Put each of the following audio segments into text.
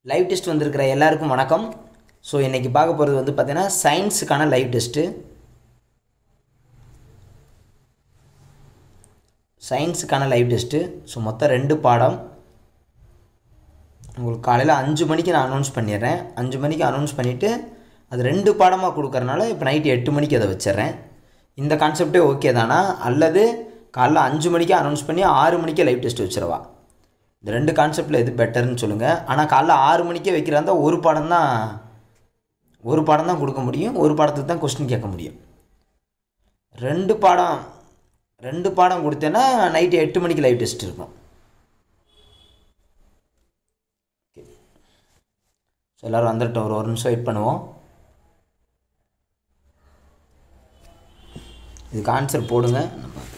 Live test வந்திருக்கிற எல்லாருக்கும் வணக்கம் ஸோ இன்றைக்கி பார்க்க போகிறது வந்து பார்த்தீங்கன்னா சயின்ஸுக்கான லைவ் டெஸ்ட்டு சயின்ஸுக்கான லைவ் டெஸ்ட்டு ஸோ மொத்தம் ரெண்டு பாடம் உங்களுக்கு காலையில் அஞ்சு மணிக்கு நான் அனௌன்ஸ் பண்ணிடுறேன் அஞ்சு மணிக்கு அனௌன்ஸ் பண்ணிவிட்டு அது ரெண்டு பாடமாக கொடுக்கறனால இப்போ நைட்டு எட்டு மணிக்கு அதை வச்சிடுறேன் இந்த கான்செப்டே ஓகே தானா அல்லது காலைல அஞ்சு மணிக்கு அனௌன்ஸ் பண்ணி ஆறு மணிக்கே லைவ் டெஸ்ட் வச்சிடவா இந்த ரெண்டு கான்செப்டில் எது பெட்டர்னு சொல்லுங்கள் ஆனால் காலைல ஆறு மணிக்கே வைக்கிறாந்தா ஒரு பாடம் தான் ஒரு பாடம் தான் கொடுக்க முடியும் ஒரு பாடத்துக்கு தான் கொஸ்டின் கேட்க முடியும் ரெண்டு பாடம் ரெண்டு பாடம் கொடுத்தேன்னா நைட்டு எட்டு மணிக்கு லைவ் டெஸ்ட் இருக்கும் ஸோ எல்லோரும் வந்துட்டோம் ஒரு ஒரு நிமிஷம் வெயிட் பண்ணுவோம் இதுக்கு ஆன்சர் போடுங்க நான் பார்க்குறேன்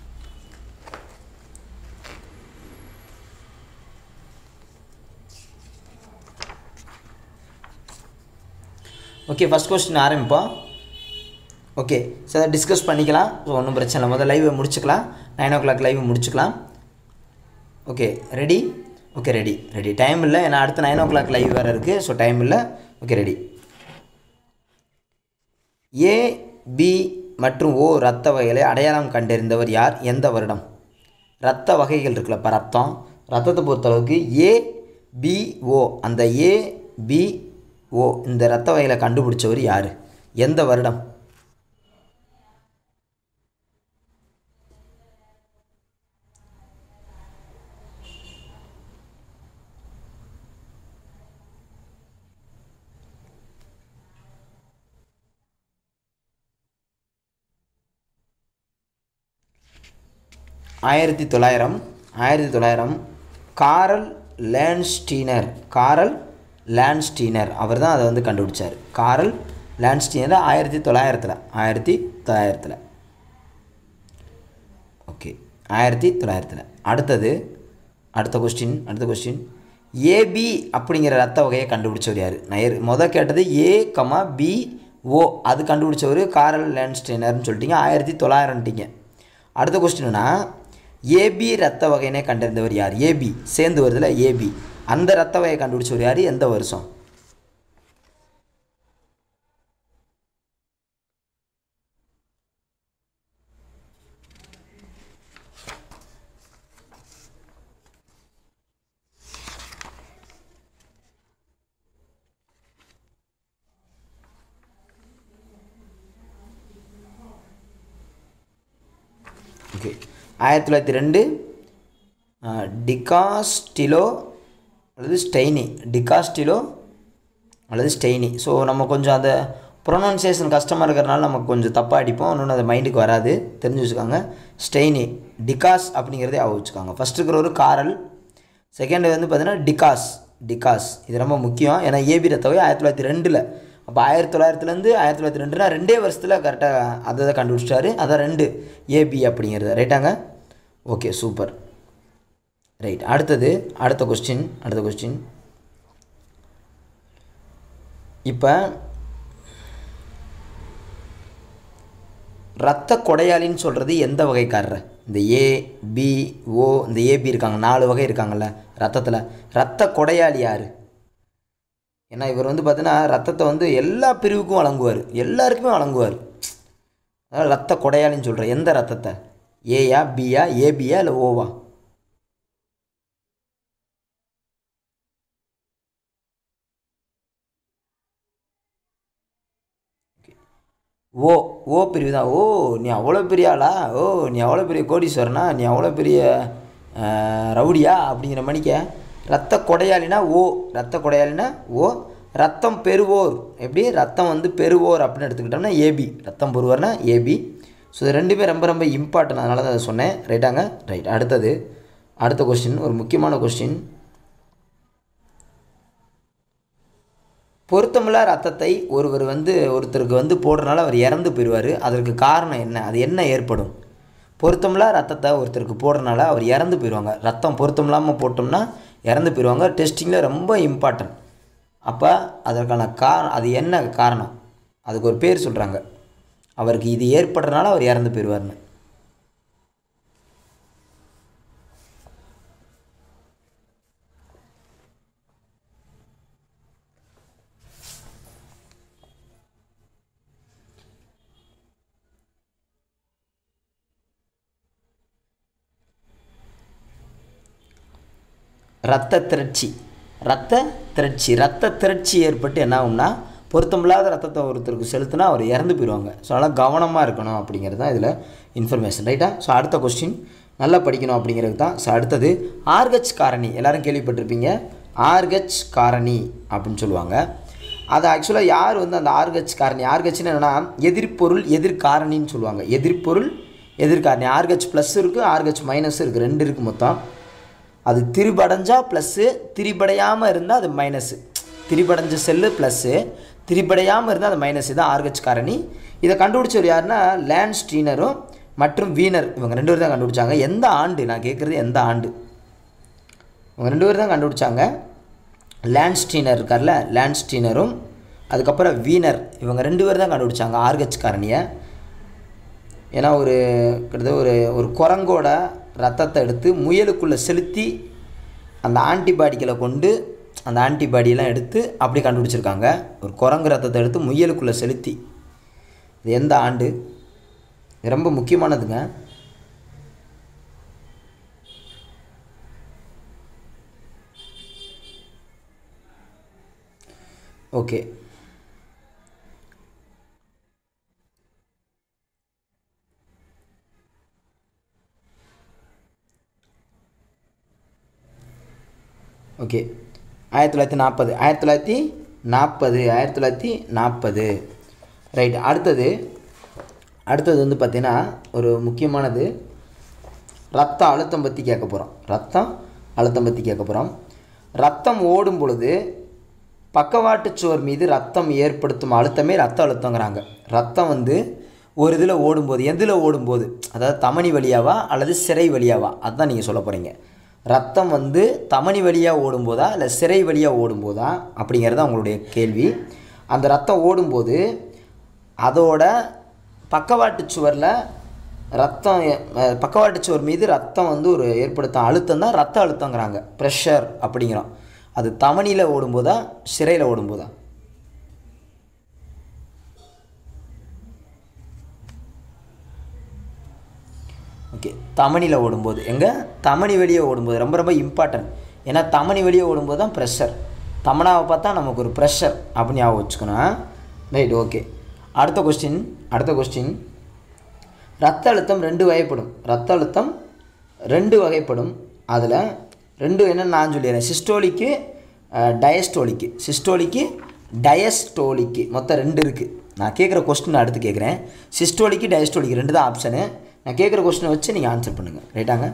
ஓகே ஃபஸ்ட் கொஸ்டின் ஆரம்பிப்போம் ஓகே ஸோ அதை டிஸ்கஸ் பண்ணிக்கலாம் ஸோ ஒன்றும் பிரச்சனை இல்லை முதல்ல லைவை முடிச்சுக்கலாம் நைன் ஓ கிளாக் லைவ் முடிச்சுக்கலாம் okay ready okay ready ready time இல்லை ஏன்னா அடுத்த நைன் ஓ கிளாக் லைவ் வேறு இருக்குது ஸோ டைம் இல்லை ஓகே ரெடி ஏ பி மற்றும் ஓ இரத்த வகைகளை அடையாளம் கண்டறிந்தவர் யார் எந்த வருடம் இரத்த வகைகள் இருக்குல்ல இப்போ ரத்தம் ரத்தத்தை பொறுத்தளவுக்கு ஏ பி ஓ அந்த ஏ பி ஓ இந்த இரத்த வகைகளை கண்டுபிடிச்சவர் யார் எந்த வருடம் ஆயிரத்தி தொள்ளாயிரம் ஆயிரத்தி தொள்ளாயிரம் காரல் லேன்ஸ்டீனர் காரல் லேன்ஸ்டீனர் அவர் தான் அதை வந்து கண்டுபிடிச்சார் காரல் லேன்ஸ்டீனர் ஆயிரத்தி தொள்ளாயிரத்தில் ஆயிரத்தி தொள்ளாயிரத்தில் ஓகே ஆயிரத்தி தொள்ளாயிரத்தில் அடுத்தது அடுத்த கொஸ்டின் அடுத்த கொஸ்டின் ஏபி அப்படிங்கிற ரத்த வகையை கண்டுபிடிச்சவர் யார் நான் ஏற் மொதல் கேட்டது ஏ கமா பி ஓ அது கண்டுபிடிச்சவர் காரல் லேன்ஸ்டீனர்னு சொல்லிட்டீங்க ஆயிரத்தி தொள்ளாயிரம்ட்டீங்க அடுத்த கொஸ்டின்னா ஏபி ரத்த வகையினே கண்டறிந்தவர் யார் ஏபி சேர்ந்து வருதுல ஏபி அந்த ரத்த வகையை கண்டுபிடிச்சவர் யார் எந்த வருஷம் ஓகே ஆயிரத்தி தொள்ளாயிரத்தி ரெண்டு டிகாஸ்டிலோ அல்லது ஸ்டெய்னி டிகாஸ்டிலோ அல்லது ஸ்டெய்னி ஸோ நம்ம கொஞ்சம் அந்த ப்ரொனவுன்சியேஷன் கஷ்டமாக இருக்கிறனால நமக்கு கொஞ்சம் தப்பாக அடிப்போம் இன்னொன்று அது மைண்டுக்கு வராது தெரிஞ்சு வச்சுக்கோங்க ஸ்டெய்னி டிகாஸ் அப்படிங்கிறதே அவ வச்சுக்கோங்க ஃபஸ்ட் இருக்கிற ஒரு காரல் செகண்ட் வந்து பார்த்தீங்கன்னா டிகாஸ் டிகாஸ் இது ரொம்ப முக்கியம் ஏன்னா ஏபி ரத்தவை ஆயிரத்தி தொள்ளாயிரத்தி ரெண்டில் அப்போ ஆயிரத்தி தொள்ளாயிரத்துலேருந்து ஆயிரத்தி தொள்ளாயிரத்தி ரெண்டுனா ரெண்டே வருஷத்தில் கரெக்டாக அதை தான் கண்டுபிடிச்சிட்டாரு அதான் ரெண்டு ஏபி அப்படிங்கிறது ரைட்டாங்க ஓகே சூப்பர் ரைட் அடுத்தது அடுத்த கொஸ்டின் அடுத்த கொஸ்டின் இப்போ ரத்த கொடையாளின்னு சொல்கிறது எந்த வகைக்காரர் இந்த ஏ பி ஓ இந்த ஏபி இருக்காங்க நாலு வகை இருக்காங்கல்ல ரத்தத்தில் ரத்த கொடையாளி யார் ஏன்னா இவர் வந்து பார்த்தீங்கன்னா ரத்தத்தை வந்து எல்லா பிரிவுக்கும் வழங்குவார் எல்லாருக்குமே வழங்குவார் அதாவது ரத்த கொடையாளின்னு சொல்கிற எந்த ரத்தத்தை ஏயா பியா ஏபியா இல்லை ஓவா ஓ ஓ பிரிவு தான் ஓ நீ அவ்வளோ பெரிய ஆளா ஓ நீ அவ்வளோ பெரிய கோடீஸ்வரனா நீ அவ்வளோ பெரிய ரவுடியா அப்படிங்கிற மணிக்க ரத்த கொடையாளினா ஓ ரத்த கொடையாளினா ஓ ரத்தம் பெறுவோர் எப்படி ரத்தம் வந்து பெறுவோர் அப்படின்னு எடுத்துக்கிட்டோம்னா ஏபி ரத்தம் பெறுவோர்னா ஏபி ஸோ இது ரெண்டுமே ரொம்ப ரொம்ப இம்பார்ட்டன் அதனால தான் அதை சொன்னேன் ரைட்டாங்க ரைட் அடுத்தது அடுத்த கொஸ்டின் ஒரு முக்கியமான கொஸ்டின் பொருத்தமில்லா ரத்தத்தை ஒருவர் வந்து ஒருத்தருக்கு வந்து போடுறனால அவர் இறந்து போயிடுவார் அதற்கு காரணம் என்ன அது என்ன ஏற்படும் பொருத்தமில்லா ரத்தத்தை ஒருத்தருக்கு போடுறனால அவர் இறந்து போயிடுவாங்க ரத்தம் பொருத்தமில்லாமல் போட்டோம்னா இறந்து போயிடுவாங்க டெஸ்டிங்கில் ரொம்ப இம்பார்ட்டன்ட் அப்போ அதற்கான காரணம் அது என்ன காரணம் அதுக்கு ஒரு பேர் சொல்கிறாங்க அவருக்கு இது ஏற்படுறனால அவர் இறந்து போயிடுவார்னு ரத்த திரட்சி ரத்த திரட்சி ரத்த திரட்சி ஏற்பட்டு என்ன ஆகும்னா பொருத்தமில்லாத ரத்தத்தை ஒருத்தருக்கு செலுத்தினா அவர் இறந்து போயிடுவாங்க ஸோ அதனால் கவனமாக இருக்கணும் அப்படிங்கிறது தான் இதில் இன்ஃபர்மேஷன் ரைட்டா ஸோ அடுத்த கொஸ்டின் நல்லா படிக்கணும் அப்படிங்கிறது தான் ஸோ அடுத்தது ஆர்கச் காரணி எல்லாரும் கேள்விப்பட்டிருப்பீங்க ஆர்கச் காரணி அப்படின்னு சொல்லுவாங்க அது ஆக்சுவலாக யார் வந்து அந்த ஆர்கச் காரணி ஆர்கச்னு என்னென்னா எதிர்ப்பொருள் எதிர்காரணின்னு சொல்லுவாங்க எதிர்ப்பொருள் எதிர்காரணி ஆர்கச் ப்ளஸ் இருக்குது ஆர்கச் மைனஸ் இருக்குது ரெண்டு இருக்குது மொத்தம் அது திரிபடைஞ்சா ப்ளஸ்ஸு திரிபடையாமல் இருந்தால் அது மைனஸு திரிபடைஞ்ச செல்லு ப்ளஸ்ஸு திரிபடையாமல் இருந்தால் அது மைனஸ் தான் ஆர்கச் காரணி இதை கண்டுபிடிச்சவர் யாருன்னா லேண்ட் ஸ்டீனரும் மற்றும் வீனர் இவங்க ரெண்டு பேர் தான் கண்டுபிடிச்சாங்க எந்த ஆண்டு நான் கேட்குறது எந்த ஆண்டு இவங்க ரெண்டு பேர் தான் கண்டுபிடிச்சாங்க லேண்ட் ஸ்டீனர் இருக்கார்ல லேண்ட் ஸ்டீனரும் அதுக்கப்புறம் வீனர் இவங்க ரெண்டு பேர் தான் கண்டுபிடிச்சாங்க ஆர்கச் காரணியை ஏன்னா ஒரு கிட்டத்தட்ட ஒரு ஒரு குரங்கோட ரத்தத்தை எடுத்து முயலுக்குள்ளே செலுத்தி அந்த ஆன்டிபாடிகளை கொண்டு அந்த ஆன்டிபாடியெல்லாம் எடுத்து அப்படி கண்டுபிடிச்சிருக்காங்க ஒரு குரங்கு ரத்தத்தை எடுத்து முயலுக்குள்ளே செலுத்தி இது எந்த ஆண்டு இது ரொம்ப முக்கியமானதுங்க ஓகே ஓகே ஆயிரத்தி தொள்ளாயிரத்தி நாற்பது ஆயிரத்தி தொள்ளாயிரத்தி நாற்பது ஆயிரத்தி தொள்ளாயிரத்தி நாற்பது ரைட் அடுத்தது அடுத்தது வந்து பார்த்திங்கன்னா ஒரு முக்கியமானது ரத்த அழுத்தம் பற்றி கேட்க போகிறோம் ரத்தம் அழுத்தம் பற்றி கேட்க போகிறோம் ரத்தம் ஓடும் பொழுது பக்கவாட்டுச் சுவர் மீது ரத்தம் ஏற்படுத்தும் அழுத்தமே ரத்த அழுத்தங்கிறாங்க ரத்தம் வந்து ஒரு இதில் ஓடும்போது எதில் ஓடும்போது அதாவது தமனி வழியாவா அல்லது சிறை வழியாவா அதுதான் நீங்கள் சொல்ல போகிறீங்க ரத்தம் வந்து தமனி வழியாக ஓடும்போதா இல்லை சிறை வழியாக ஓடும்போதா அப்படிங்கிறது தான் உங்களுடைய கேள்வி அந்த ரத்தம் ஓடும்போது அதோட பக்கவாட்டு சுவரில் ரத்தம் அஹ், பக்கவாட்டு சுவர் மீது ரத்தம் வந்து ஒரு ஏற்படுத்தும் அழுத்தம் தான் ரத்த அழுத்தங்கிறாங்க ப்ரெஷர் அப்படிங்கிறோம் அது தமனியில் ஓடும்போதா சிறையில் ஓடும்போதா ஓகே தமனியில் ஓடும்போது எங்கே தமனி வெளியே ஓடும்போது ரொம்ப ரொம்ப இம்பார்ட்டன்ட் ஏன்னா தமனி வெளியே ஓடும்போது தான் ப்ரெஷர் தமனாவை பார்த்தா நமக்கு ஒரு ப்ரெஷர் அப்படின்னு ஞாபகம் வச்சுக்கணும் ரைட் ஓகே அடுத்த கொஸ்டின் அடுத்த கொஸ்டின் ரத்த அழுத்தம் ரெண்டு வகைப்படும் ரத்த அழுத்தம் ரெண்டு வகைப்படும் அதில் ரெண்டு என்னன்னு நான் சொல்லிடுறேன் சிஸ்டோலிக்கு டயஸ்டோலிக்கு சிஸ்டோலிக்கு டயஸ்டோலிக்கு மொத்தம் ரெண்டு இருக்குது நான் கேட்குற கொஸ்டின் அடுத்து கேட்குறேன் சிஸ்டோலிக்கு டயஸ்டோலிக்கு ரெண்டு தான் ஆப்ஷனு நான் கேட்குற கொஸ்டினை வச்சு நீங்கள் ஆன்சர் பண்ணுங்கள் ரைட்டாங்க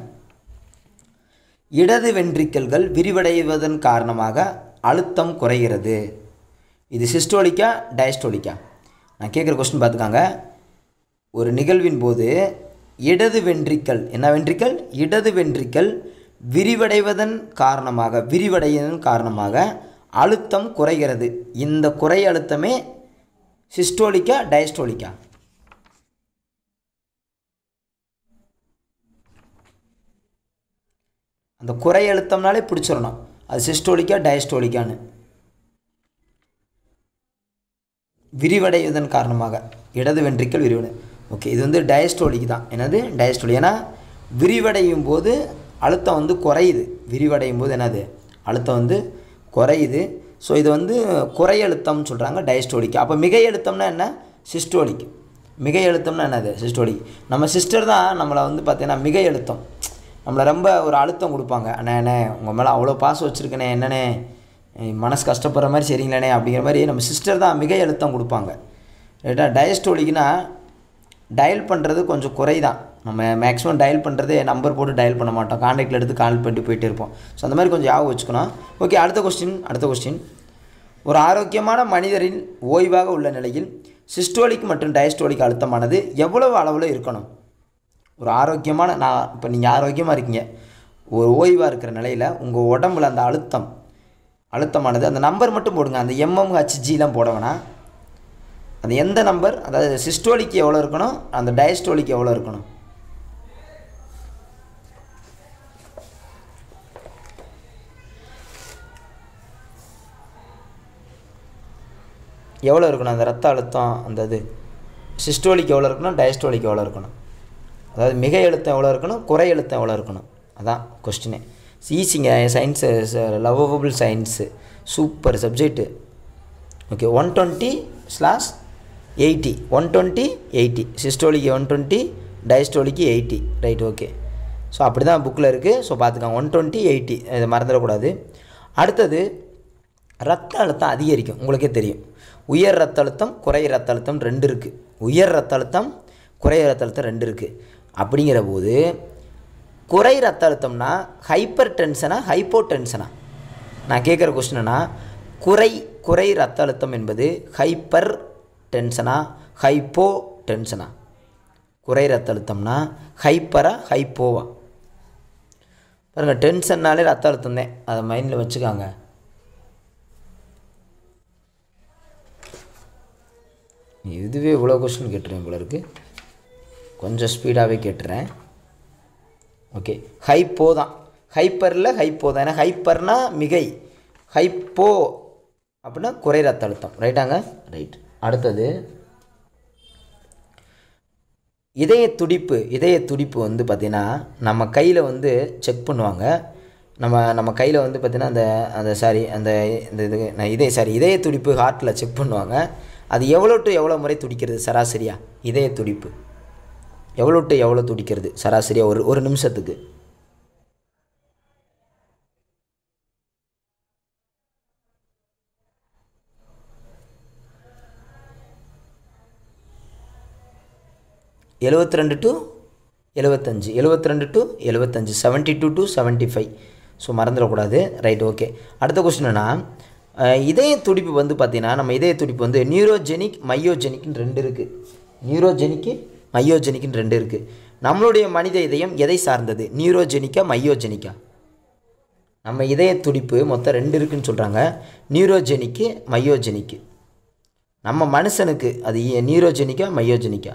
இடது வென்ட்ரிக்கல்கள் விரிவடைவதன் காரணமாக அழுத்தம் குறைகிறது இது சிஸ்டோலிக்கா டயஸ்டோலிக்கா நான் கேட்குற கொஸ்டின் பார்த்துக்காங்க ஒரு நிகழ்வின் போது இடது வென்ட்ரிக்கல் என்ன வென்ட்ரிக்கல் இடது வென்ட்ரிக்கல் விரிவடைவதன் காரணமாக விரிவடைவதன் காரணமாக அழுத்தம் குறைகிறது இந்த குறை அழுத்தமே சிஸ்டோலிக்கா டயஸ்டோலிக்கா அந்த குறை அழுத்தம்னாலே பிடிச்சிடணும் அது சிஸ்டோலிக்கா டயஸ்டோலிக்கான்னு விரிவடைவதன் காரணமாக இடது வென்ட்ரிக்கல் விரிவடை ஓகே இது வந்து டயஸ்டோலிக் தான் என்னது டயஸ்டோலி ஏன்னா விரிவடையும் போது அழுத்தம் வந்து குறையுது விரிவடையும் போது என்னது அழுத்தம் வந்து குறையுது ஸோ இது வந்து குறை அழுத்தம்னு சொல்கிறாங்க டயஸ்டோலிக் அப்போ மிகை அழுத்தம்னா என்ன சிஸ்டோலிக் மிகை அழுத்தம்னா என்னது சிஸ்டோலிக் நம்ம சிஸ்டர் தான் நம்மளை வந்து பார்த்தீங்கன்னா மிகை அழுத்தம் நம்மளை ரொம்ப ஒரு அழுத்தம் கொடுப்பாங்க அண்ணே அண்ணே உங்கள் மேலே அவ்வளோ பாசம் வச்சுருக்கனே என்னண்ணே என் மனசு கஷ்டப்படுற மாதிரி சரிங்களேண்ணே அப்படிங்கிற மாதிரி நம்ம சிஸ்டர் தான் மிகை அழுத்தம் கொடுப்பாங்க ரைட்டா டயஸ்டோலிக்னா டயல் பண்ணுறது கொஞ்சம் குறை தான் நம்ம மேக்ஸிமம் டயல் பண்ணுறதே நம்பர் போட்டு டயல் பண்ண மாட்டோம் கான்டாக்டில் எடுத்து கால் பண்ணிட்டு போயிட்டே இருப்போம் ஸோ அந்த மாதிரி கொஞ்சம் ஞாபகம் வச்சுக்கணும் ஓகே அடுத்த கொஸ்டின் அடுத்த கொஸ்டின் ஒரு ஆரோக்கியமான மனிதரின் ஓய்வாக உள்ள நிலையில் சிஸ்டோலிக் மற்றும் டயஸ்டோலிக் அழுத்தமானது எவ்வளவு அளவில் இருக்கணும் ஒரு ஆரோக்கியமான நான் இப்போ நீங்கள் ஆரோக்கியமாக இருக்கீங்க ஒரு ஓய்வாக இருக்கிற நிலையில் உங்கள் உடம்புல அந்த அழுத்தம் அழுத்தமானது அந்த நம்பர் மட்டும் போடுங்க அந்த எம்எம் ஹச்ஜிலாம் போட வேணாம் அந்த எந்த நம்பர் அதாவது சிஸ்டோலிக்கு எவ்வளோ இருக்கணும் அந்த டயஸ்டோலிக்கு எவ்வளோ இருக்கணும் எவ்வளோ இருக்கணும் அந்த ரத்த அழுத்தம் அந்த இது சிஸ்டோலிக் எவ்வளோ இருக்கணும் டயஸ்டோலிக் எவ்வளோ இருக்கணும் அதாவது மிகை அழுத்தம் எவ்வளோ இருக்கணும் குறை அழுத்தம் எவ்வளோ இருக்கணும் அதான் கொஸ்டினே ஈஸிங்க science lovable science super subject okay one twenty slash eighty one twenty eighty சிஸ்டோலிக்கு ஒன் டுவெண்ட்டி டயஸ்டோலிக்கு எயிட்டி ரைட் ஓகே ஸோ அப்படி தான் புக்கில் இருக்குது ஸோ பார்த்துக்கோங்க ஒன் டுவெண்ட்டி எயிட்டி இதை மறந்துடக்கூடாது அடுத்தது ரத்த அழுத்தம் அதிகரிக்கும் உங்களுக்கே தெரியும் உயர் ரத்த அழுத்தம் குறை ரத்த அழுத்தம் ரெண்டு இருக்குது உயர் ரத்த அழுத்தம் குறை ரத்த அழுத்தம் ரெண்டு இருக்குது அப்படிங்கிற போது குறை ரத்த அழுத்தம்னா ஹைப்பர் டென்ஷனா ஹைப்போ டென்ஷனா நான் கேட்குற கொஸ்டின்னா குறை குறை ரத்த அழுத்தம் என்பது ஹைப்பர் டென்ஷனா ஹைப்போ டென்ஷனா குறை ரத்த அழுத்தம்னா ஹைப்பரா ஹைப்போவா பாருங்கள் டென்ஷன்னாலே ரத்த அழுத்தம் தான் அதை மைண்டில் வச்சுக்காங்க இதுவே இவ்வளோ கொஸ்டின் கேட்டுருவேன் போல இருக்கு கொஞ்சம் ஸ்பீடாகவே கேட்டுறேன் ஓகே ஹைப்போ தான் ஹைப்பரில் ஹைப்போ தான் ஏன்னா ஹைப்பர்னா மிகை ஹைப்போ அப்படின்னா குறை ரத்த அழுத்தம் ரைட்டாங்க ரைட் அடுத்தது இதய துடிப்பு இதய துடிப்பு வந்து பார்த்திங்கன்னா நம்ம கையில் வந்து செக் பண்ணுவாங்க நம்ம நம்ம கையில் வந்து பார்த்திங்கன்னா அந்த அந்த சாரி அந்த இந்த இது நான் இதய சாரி இதய துடிப்பு ஹார்ட்டில் செக் பண்ணுவாங்க அது எவ்வளோ டு எவ்வளோ முறை துடிக்கிறது சராசரியா இதய துடிப்பு எவ்வளோ டு எவ்வளோ துடிக்கிறது சராசரியாக ஒரு ஒரு நிமிஷத்துக்கு எழுபத்தி ரெண்டு டு எழுபத்தஞ்சு எழுபத்தி ரெண்டு டு எழுபத்தஞ்சு seventy two to seventy five so மறந்துடக்கூடாது ரைட் ஓகே அடுத்த கொஸ்டின்னா இதய துடிப்பு வந்து பார்த்திங்கன்னா நம்ம இதய துடிப்பு வந்து நியூரோஜெனிக் மையோஜெனிக்னு ரெண்டு இருக்குது நியூரோஜெனிக்கு மையோஜெனிக்னு ரெண்டு இருக்குது நம்மளுடைய மனித இதயம் எதை சார்ந்தது நியூரோஜெனிக்கா மையோஜெனிக்கா நம்ம இதய துடிப்பு மொத்தம் ரெண்டு இருக்குன்னு சொல்கிறாங்க நியூரோஜெனிக்கு மையோஜெனிக்கு நம்ம மனுஷனுக்கு அது நியூரோஜெனிக்கா மையோஜெனிக்கா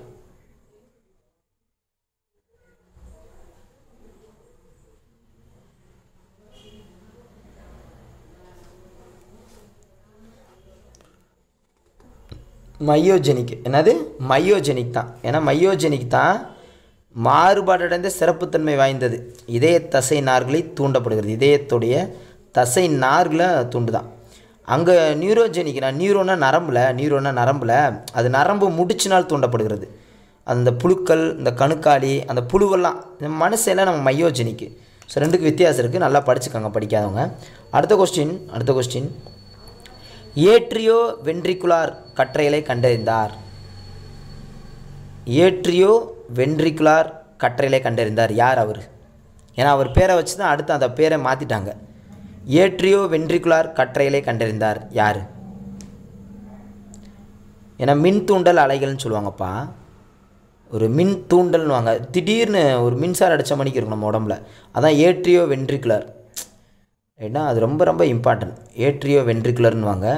மையோஜெனிக் என்னது மையோஜெனிக் தான் ஏன்னா மையோஜெனிக் தான் மாறுபாடடைந்த சிறப்புத்தன்மை வாய்ந்தது இதய தசை நார்களை தூண்டப்படுகிறது இதயத்துடைய தசை நார்களை தூண்டுதான் அங்கே நியூரோஜெனிக்னா நியூரோனா நரம்பில் நியூரோனா நரம்பில் அது நரம்பு முடிச்சினால் தூண்டப்படுகிறது அந்த புழுக்கள் இந்த கணுக்காளி அந்த புழுவெல்லாம் இந்த மனுஷெல்லாம் நம்ம மையோஜெனிக்கு ஸோ ரெண்டுக்கு வித்தியாசம் இருக்குது நல்லா படிச்சுக்கோங்க படிக்காதவங்க அடுத்த கொஸ்டின் அடுத்த கொஸ்டின் ஏட்ரியோ வென்ட்ரிகுலார் கற்றைகளை கண்டறிந்தார் ஏட்ரியோ வென்ட்ரிகுலார் கற்றைகளை கண்டறிந்தார் யார் அவர் ஏன்னா அவர் பேரை வச்சு தான் அடுத்து அந்த பேரை மாற்றிட்டாங்க ஏட்ரியோ வென்ட்ரிகுலார் கற்றைகளை கண்டறிந்தார் யார் ஏன்னா மின் தூண்டல் அலைகள்னு சொல்லுவாங்கப்பா ஒரு மின் தூண்டல்னுவாங்க திடீர்னு ஒரு மின்சாரம் அடித்த மணிக்கு இருக்கும் நம்ம உடம்புல அதான் ஏட்ரியோ வென்ட்ரிகுலர் ரைட்டா அது ரொம்ப ரொம்ப இம்பார்ட்டன்ட் ஏட்ரியோ வென்ட்ரிகுலர்னுவாங்க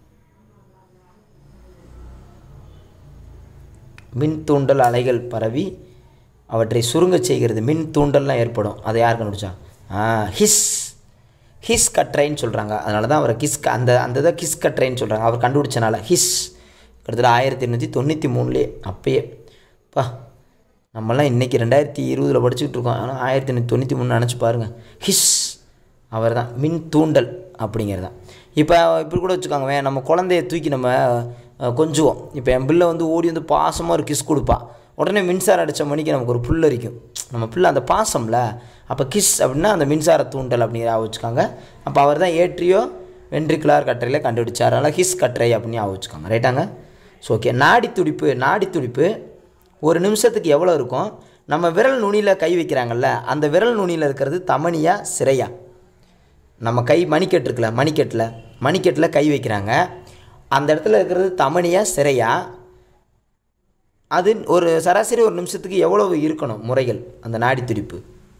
மின் தூண்டல் அலைகள் பரவி அவற்றை சுருங்கச் செய்கிறது மின் தூண்டல்லாம் ஏற்படும் அதை யார் கண்டுபிடிச்சா ஆ ஹிஸ் ஹிஸ் கட்ரைன்னு சொல்கிறாங்க அதனால தான் அவரை கிஸ் அந்த அந்த இதை கிஸ் கட்ரைன்னு சொல்கிறாங்க அவர் கண்டுபிடிச்சனால ஹிஸ் கிட்டத்தட்ட ஆயிரத்தி எண்ணூற்றி தொண்ணூற்றி மூணுலேயே அப்பயே பா நம்மலாம் இன்றைக்கி ரெண்டாயிரத்தி இருபதில் படிச்சுக்கிட்டு இருக்கோம் ஆனால் ஆயிரத்தி எண்ணூற்றி தொண்ணூற்றி மூணு நினச்சி பாருங்கள் ஹிஸ் அவர் தான் மின் தூண்டல் அப்படிங்கிறது தான் இப்போ இப்படி கூட வச்சுக்கோங்க நம்ம குழந்தைய தூக்கி நம்ம அஹ், கொஞ்சுவோம் இப்போ என் பிள்ளை வந்து ஓடி வந்து பாசமாக ஒரு கிஸ் கொடுப்பா உடனே மின்சாரம் அடித்த மணிக்கு நமக்கு ஒரு புல் அரிக்கும் நம்ம பிள்ளை அந்த பாசம்ல அப்போ கிஸ் அப்படின்னா அந்த மின்சார தூண்டல் அப்படிங்கிற வச்சுக்காங்க அப்போ அவர் தான் ஏற்றியோ வென்ட்ரிகுலார் கற்றையில் கண்டுபிடிச்சார் அதனால் ஹிஸ் கற்றை அப்படின்னு வச்சுக்காங்க ரைட்டாங்க ஸோ ஓகே நாடி துடிப்பு நாடி துடிப்பு ஒரு நிமிஷத்துக்கு எவ்வளோ இருக்கும் நம்ம விரல் நுனியில் கை வைக்கிறாங்கல்ல அந்த விரல் நுனியில் இருக்கிறது தமனியா சிறையா நம்ம கை மணிக்கட்டு இருக்குல்ல மணிக்கட்டில் மணிக்கட்டில் கை வைக்கிறாங்க அந்த இடத்துல இருக்கிறது தமனியா சிறையா அது ஒரு சராசரி ஒரு நிமிஷத்துக்கு எவ்வளவு இருக்கணும் முறைகள் அந்த நாடி துடிப்பு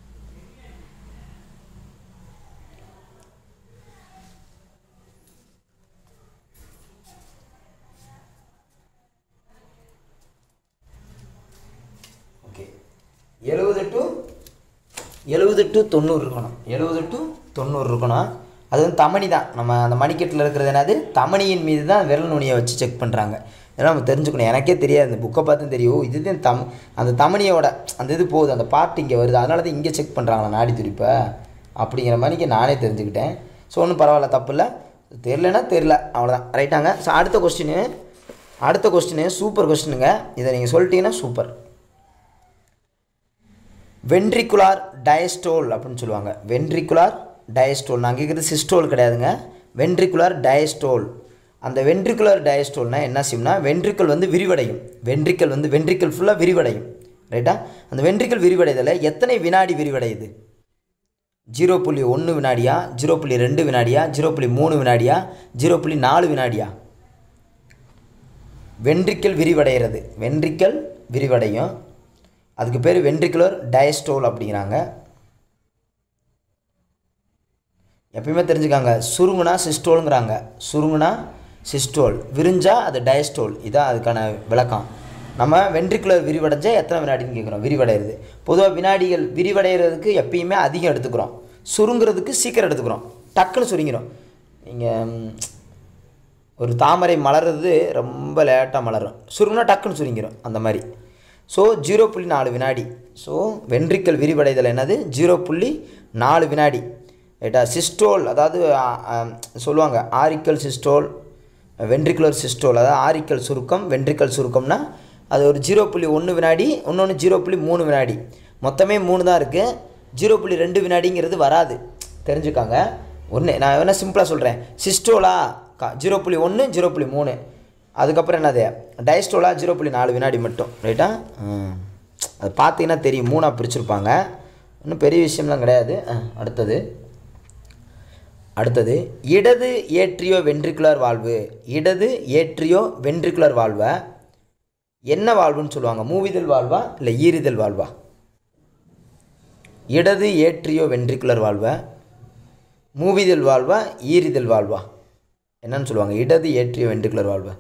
ஓகே எழுபது டு எழுபது டு தொண்ணூறு இருக்கணும் எழுபது டு தொண்ணூறு இருக்கணும் அது வந்து தமனி தான் நம்ம அந்த மணிக்கட்டில் இருக்கிறது என்னது தமனியின் மீது தான் விரல் நுனியை வச்சு செக் பண்ணுறாங்க இதெல்லாம் நம்ம தெரிஞ்சுக்கணும் எனக்கே தெரியாது இந்த புக்கை பார்த்து தெரியும் ஓ, இதுதான் தம் அந்த தமனியோட அந்த இது போகுது அந்த பார்ட் இங்கே வருது அதனால தான் இங்கே செக் பண்ணுறாங்களா நாடி துடிப்பை அப்படிங்கிற மாதிரிக்கு நானே தெரிஞ்சுக்கிட்டேன் ஸோ ஒன்றும் பரவாயில்ல தப்பு இல்லை தெரிலனா தெரில அவ்வளோதான் ரைட்டாங்க ஸோ அடுத்த கொஸ்டின் அடுத்த கொஸ்டின் சூப்பர் கொஸ்டினுங்க இதை நீங்கள் சொல்லிட்டீங்கன்னா சூப்பர் வென்ட்ரிகுலார் டயஸ்டோல் அப்படின்னு சொல்லுவாங்க வென்ட்ரிகுலார் டயஸ்டோல் நான் கேட்குறது சிஸ்டோல் கிடையாதுங்க வென்ட்ரிகுலார் டயஸ்டோல் அந்த வென்ட்ரிகுலர் டயஸ்டோல்னா என்ன செய்யும்னா வென்ட்ரிக்கல் வந்து விரிவடையும் வென்ட்ரிக்கல் வந்து வென்ட்ரிக்கல் ஃபுல்லாக விரிவடையும் ரைட்டா அந்த வென்ட்ரிக்கல் விரிவடைதல எத்தனை வினாடி விரிவடையுது ஜீரோ புள்ளி ஒன்று வினாடியா ஜீரோ புள்ளி ரெண்டு வினாடியா ஜீரோ புள்ளி மூணு வினாடியா ஜீரோ புள்ளி நாலு வினாடியா வென்ட்ரிக்கல் விரிவடைகிறது வென்ட்ரிக்கல் விரிவடையும் அதுக்கு பேர் வென்ட்ரிகுலர் டயஸ்டோல் அப்படிங்கிறாங்க எப்பயுமே தெரிஞ்சுக்காங்க சுருங்குனா சிஸ்டோலுங்கிறாங்க சுருங்குனா சிஸ்டோல் விரிஞ்சா அது டயஸ்டோல் இதான் அதுக்கான விளக்கம் நம்ம வென்ட்ரிகுலர் விரிவடைஞ்சால் எத்தனை வினாடின்னு கேட்குறோம் விரிவடைகிறது பொதுவாக வினாடிகள் விரிவடைகிறதுக்கு எப்பயுமே அதிகம் எடுத்துக்கிறோம் சுருங்குறதுக்கு சீக்கிரம் எடுத்துக்கிறோம் டக்குன்னு சுருங்கிடும் நீங்கள் ஒரு தாமரை மலர்றது ரொம்ப லேட்டாக மலரும் சுருங்கினா டக்குன்னு சுருங்கிடும் அந்த மாதிரி ஸோ ஜீரோ புள்ளி நாலு வினாடி ஸோ வென்ட்ரிக்கல் விரிவடைதல் என்னது ஜீரோ புள்ளி நாலு வினாடி ரைட்டா சிஸ்டோல் அதாவது ஆ, ஆ, சொல்லுவாங்க ஆரிக்கல் சிஸ்டோல் வென்ட்ரிகுலர் சிஸ்டோல் அதாவது ஆரிக்கல் சுருக்கம் வென்ட்ரிக்கல் சுருக்கம்னா அது ஒரு ஜீரோ புள்ளி ஒன்று வினாடி இன்னொன்று ஜீரோ புள்ளி மூணு வினாடி மொத்தமே மூணு தான் இருக்குது ஜீரோ புள்ளி ரெண்டு வினாடிங்கிறது வராது தெரிஞ்சுக்காங்க ஒன்று நான் வேணால் சிம்பிளாக சொல்கிறேன் சிஸ்டோலா கா ஜீரோ புள்ளி ஒன்று ஜீரோ புள்ளி மூணு அதுக்கப்புறம் என்னது டயஸ்டோலா ஜீரோ புள்ளி நாலு வினாடி மட்டும் ரைட்டா ம். அது பார்த்தீங்கன்னா தெரியும் மூணாக பிரிச்சிருப்பாங்க ஒன்றும் பெரிய விஷயம்லாம் கிடையாது ஆ, அடுத்தது அடுத்தது இடது ஏட்ரியோ வென்ட்ரிகுலர் வாழ்வு இடது ஏட்ரியோ வென்ட்ரிகுலர் வாழ்வை என்ன வாழ்வுன்னு சொல்லுவாங்க மூவிதல் வாழ்வா இல்லை ஈரிதல் வாழ்வா இடது ஏட்ரியோ வென்ட்ரிகுலர் வாழ்வை மூவிதல் வாழ்வா ஈரிதல் வாழ்வா என்னன்னு சொல்லுவாங்க இடது ஏற்றிய வென்ட்ரிகுலர் வாழ்வை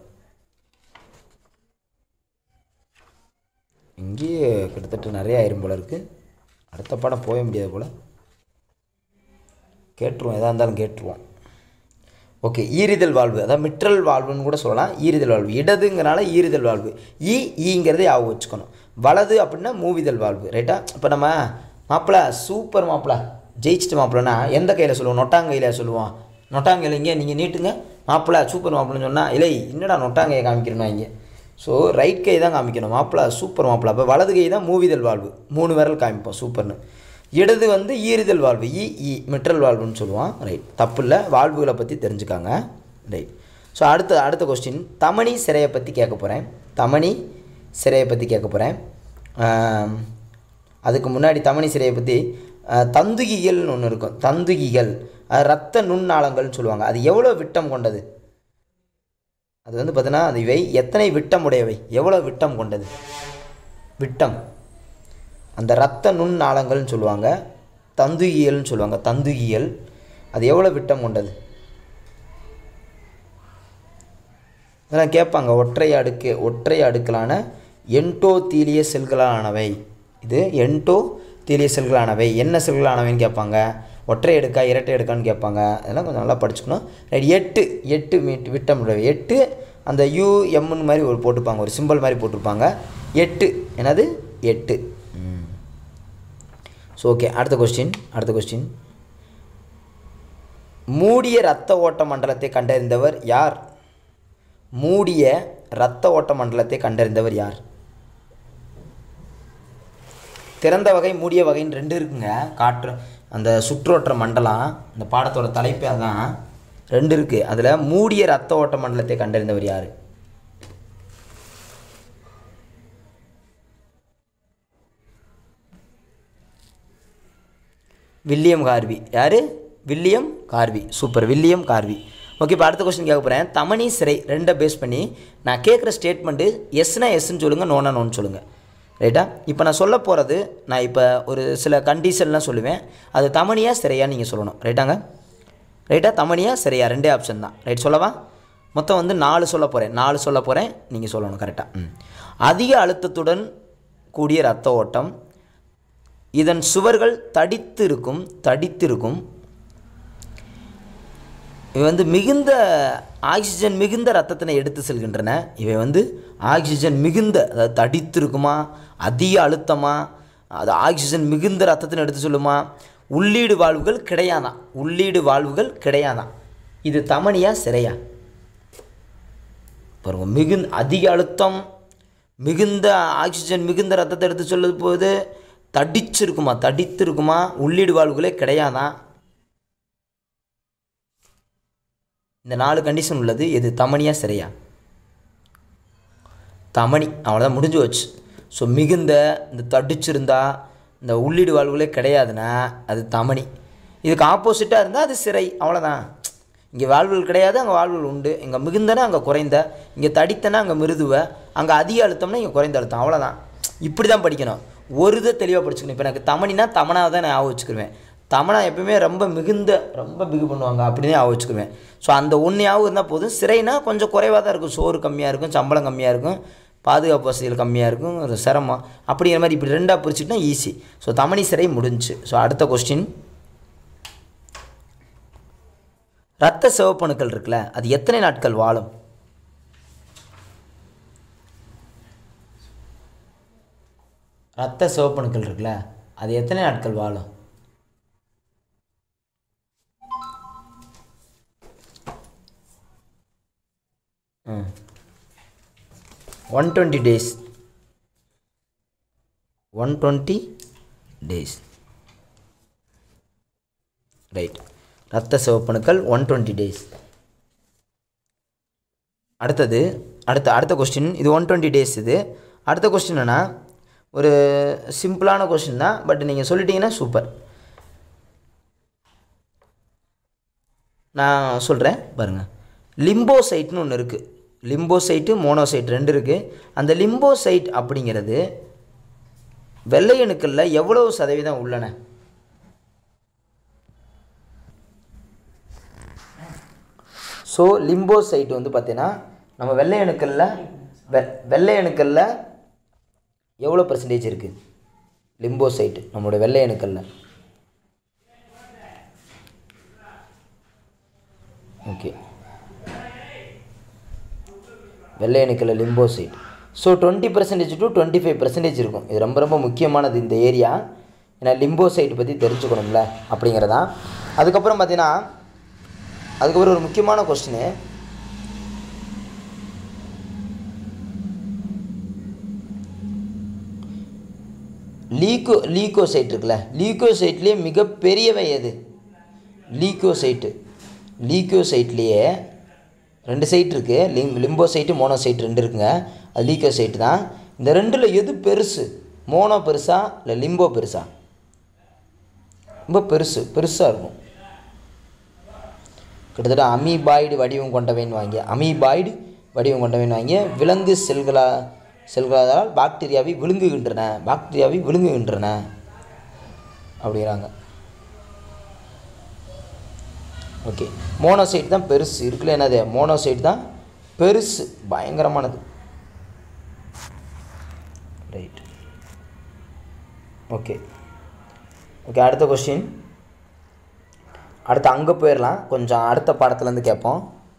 இங்கேயே கிட்டத்தட்ட நிறைய ஆயிரும் போல இருக்குது அடுத்த பாடம் போக முடியாது போல் கேட்டுருவோம் எதாக இருந்தாலும் கேட்டுருவோம் ஓகே ஈரிதல் வாழ்வு அதாவது மிட்ரல் வாழ்வுன்னு கூட சொல்லலாம் ஈரிதல் வாழ்வு இடதுங்கிறனால ஈரிதல் வாழ்வு ஈ ஈங்கிறதே ஞாபகம் வச்சுக்கணும் வலது அப்படின்னா மூவிதல் வாழ்வு ரைட்டா இப்போ நம்ம மாப்பிள்ள சூப்பர் மாப்பிள்ள ஜெயிச்சிட்டு மாப்பிள்ளனா எந்த கையில் சொல்லுவோம் நொட்டாங்கையில் சொல்லுவோம் நொட்டாங்கையில் இங்கே நீங்கள் நீட்டுங்க மாப்பிள்ள சூப்பர் மாப்பிள்ளன்னு சொன்னால் இல்லை என்னடா நொட்டாங்கையை காமிக்கணும் இங்கே ஸோ ரைட் கை தான் காமிக்கணும் மாப்பிள்ள சூப்பர் மாப்பிள்ள அப்போ வலது கை தான் மூவிதல் வாழ்வு மூணு விரல் காமிப்போம் சூப்பர்னு இடது வந்து ஈறுதல் வாழ்வு இ இ மிட்ரல் வாழ்வுன்னு சொல்லுவான் ரைட் தப்பு இல்லை வாழ்வுகளை பற்றி தெரிஞ்சுக்காங்க ரைட் ஸோ அடுத்த அடுத்த கொஸ்டின் தமணி சிறையை பற்றி கேட்க போகிறேன் தமணி சிறையை பற்றி கேட்க போகிறேன் அதுக்கு முன்னாடி தமணி சிறையை பற்றி தந்துகிகள்னு ஒன்று இருக்கும் தந்துகிகள் அது ரத்த நுண்ணாளங்கள்னு சொல்லுவாங்க அது எவ்வளோ விட்டம் கொண்டது அது வந்து பார்த்தீங்கன்னா அது இவை எத்தனை விட்டம் உடையவை எவ்வளோ விட்டம் கொண்டது விட்டம் அந்த இரத்த நுண் நாளங்கள்னு சொல்லுவாங்க தந்துகியல்னு சொல்லுவாங்க தந்துகியல் அது எவ்வளோ விட்டம் கொண்டது இதெல்லாம் கேட்பாங்க ஒற்றை அடுக்கு ஒற்றை அடுக்கலான என்டோ தீலிய செல்களானவை இது என்டோ தீலிய செல்களானவை என்ன செல்களானவைன்னு கேட்பாங்க ஒற்றை எடுக்கா இரட்டை எடுக்கான்னு கேட்பாங்க அதெல்லாம் கொஞ்சம் நல்லா படிச்சுக்கணும் ரைட் எட்டு எட்டு மீட் விட்டம் உடையவை எட்டு அந்த யூ எம்னு மாதிரி ஒரு போட்டிருப்பாங்க ஒரு சிம்பிள் மாதிரி போட்டிருப்பாங்க எட்டு என்னது எட்டு ம் ஸோ ஓகே அடுத்த கொஸ்டின் அடுத்த கொஸ்டின் மூடிய இரத்த ஓட்ட மண்டலத்தை கண்டறிந்தவர் யார் மூடிய இரத்த ஓட்ட மண்டலத்தை கண்டறிந்தவர் யார் திறந்த வகை மூடிய வகைன்னு ரெண்டு இருக்குங்க காற்று அந்த சுற்றோட்ட மண்டலம் இந்த பாடத்தோட தலைப்பே அதான் ரெண்டு இருக்குது அதில் மூடிய இரத்த ஓட்ட மண்டலத்தை கண்டறிந்தவர் யார் வில்லியம் கார்வி யார் William Harvey super William Harvey okay இப்போ அடுத்த கொஸ்டின் கேட்க போகிறேன் தமணி சிறை ரெண்டை பேஸ் பண்ணி நான் கேட்குற ஸ்டேட்மெண்ட்டு எஸ்னா எஸ்ன்னு சொல்லுங்கள் நோனா நோன்னு சொல்லுங்கள் ரைட்டா இப்போ நான் சொல்ல போகிறது நான் இப்போ ஒரு சில கண்டிஷன்லாம் சொல்லுவேன் அது தமணியா சிறையா நீங்கள் சொல்லணும் ரைட்டாங்க ரைட்டா தமணியா சிறையா ரெண்டே ஆப்ஷன் தான் ரைட் சொல்லவா மொத்தம் வந்து நாலு சொல்ல போகிறேன் நாலு சொல்ல போகிறேன் நீங்கள் சொல்லணும் கரெக்டாக ம் அதிக அழுத்தத்துடன் கூடிய ரத்த ஓட்டம் இதன் சுவர்கள் தடித்து இருக்கும் தடித்து இருக்கும் இவை வந்து மிகுந்த ஆக்சிஜன் மிகுந்த ரத்தத்தினை எடுத்து செல்கின்றன இவை வந்து ஆக்சிஜன் மிகுந்த அதாவது தடித்து இருக்குமா அதிக அழுத்தமா அது ஆக்சிஜன் மிகுந்த ரத்தத்தினை எடுத்து சொல்லுமா உள்ளீடு வாழ்வுகள் கிடையாதான் உள்ளீடு வாழ்வுகள் கிடையாதான் இது தமனியா சிறையா பாருங்க மிகுந்த அதிக அழுத்தம் மிகுந்த ஆக்சிஜன் மிகுந்த ரத்தத்தை எடுத்து சொல்லுது போது தடிச்சிருக்குமா தடித்து இருக்குமா உள்ளீடு வாழ்வுகளே கிடையாதான் இந்த நாலு கண்டிஷன் உள்ளது எது தமனியா சிறையா தமனி அவ்வளோதான் முடிஞ்சு வச்சு ஸோ மிகுந்த இந்த தடிச்சிருந்தா இந்த உள்ளீடு வாழ்வுகளே கிடையாதுன்னா அது தமனி இதுக்கு ஆப்போசிட்டாக இருந்தால் அது சிறை அவ்வளோதான் இங்கே வாழ்வுகள் கிடையாது அங்கே வாழ்வுகள் உண்டு இங்கே மிகுந்தனா அங்கே குறைந்த இங்கே தடித்தனா அங்கே மிருதுவ அங்கே அதிக அழுத்தம்னா இங்கே குறைந்த அழுத்தம் அவ்வளோதான் இப்படி தான் படிக்கணும் ஒரு இதை தெளிவாக படிச்சுக்கணும் இப்போ எனக்கு தமனினா தமனாக தான் நான் ஆக வச்சுக்கிருவேன் தமனா எப்பவுமே ரொம்ப மிகுந்த ரொம்ப பிகு பண்ணுவாங்க அப்படின்னு ஆக வச்சுக்குவேன் ஸோ அந்த ஒன்றையாகவும் இருந்தால் போதும் சிறைனா கொஞ்சம் குறைவாக தான் இருக்கும் சோறு கம்மியாக இருக்கும் சம்பளம் கம்மியாக இருக்கும் பாதுகாப்பு வசதிகள் கம்மியாக இருக்கும் ஒரு சிரமம் அப்படிங்கிற மாதிரி இப்படி ரெண்டாக பிரிச்சுட்டா ஈஸி ஸோ தமனி சிறை முடிஞ்சுச்சு ஸோ அடுத்த கொஸ்டின் ரத்த சிவப்பணுக்கள் இருக்குல்ல அது எத்தனை நாட்கள் வாழும் ரத்த சிவப்பணுக்கள் இருக்குல்ல அது எத்தனை நாட்கள் வாழும் ம் one twenty days one twenty days right ரத்த சிவப்பணுக்கள் ஒன் டுவெண்ட்டி டேஸ் அடுத்தது அடுத்த அடுத்த கொஸ்டின் இது ஒன் டுவெண்ட்டி டேஸ் இது அடுத்த கொஸ்டின் என்னன்னா ஒரு சிம்பிளான கொஸ்டின் தான் பட் நீங்கள் சொல்லிட்டீங்கன்னா சூப்பர் நான் சொல்கிறேன் பாருங்கள் லிம்போசைட்னு ஒன்று இருக்குது லிம்போசைட்டு மோனோசைட் ரெண்டு இருக்குது அந்த லிம்போசைட் அப்படிங்கிறது வெள்ளை அணுக்களில் எவ்வளவு சதவீதம் உள்ளன ஸோ லிம்போசைட் வந்து பார்த்தீங்கன்னா நம்ம வெள்ளை அணுக்களில் வெ வெள்ளை அணுக்களில் எவ்வளோ பர்சன்டேஜ் இருக்குது லிம்போசைட் நம்மளோட வெள்ளை அணுக்களில் ஓகே வெள்ளை அணுக்களில் lymphocyte so twenty percentage to twenty five percentage இருக்கும் இது ரொம்ப ரொம்ப முக்கியமானது இந்த ஏரியா ஏன்னா லிம்போசைட் பற்றி தெரிஞ்சுக்கணும்ல அப்படிங்கிறதான் அதுக்கப்புறம் பார்த்தீங்கன்னா அதுக்கப்புறம் ஒரு முக்கியமான கொஸ்டின் லீக்கோ லீக்கோசைட் இருக்குல்ல லீக்கோசைட்லேயே மிகப்பெரியவை எது லீக்கோசைட்டு லீக்கோசைட்லேயே ரெண்டு சைட் இருக்குது லிம் லிம்போசைட்டு மோனோசைட் ரெண்டு இருக்குங்க அது லீக்கோசைட்டு தான் இந்த ரெண்டில் எது பெருசு மோனோ பெருசா இல்லை லிம்போ பெருசா ரொம்ப பெருசு பெருசாக இருக்கும் கிட்டத்தட்ட அமீபாய்டு வடிவம் கொண்டவைன்னு வாங்கி அமீபாய்டு வடிவம் கொண்டவைன்னு வாங்கி விலங்கு செல்களா செல்களால் பாக்டீரியாவை விழுங்குகின்றன பாக்டீரியாவை விழுங்குகின்றன அப்படிங்கிறாங்க ஓகே மோனோசைட் தான் பெருசு இருக்குல்ல என்னது மோனோசைட் தான் பெருசு பயங்கரமானது ரைட் ஓகே ஓகே அடுத்த கொஸ்டின் அடுத்து அங்கே போயிடலாம் கொஞ்சம் அடுத்த பாடத்துலேருந்து கேட்போம்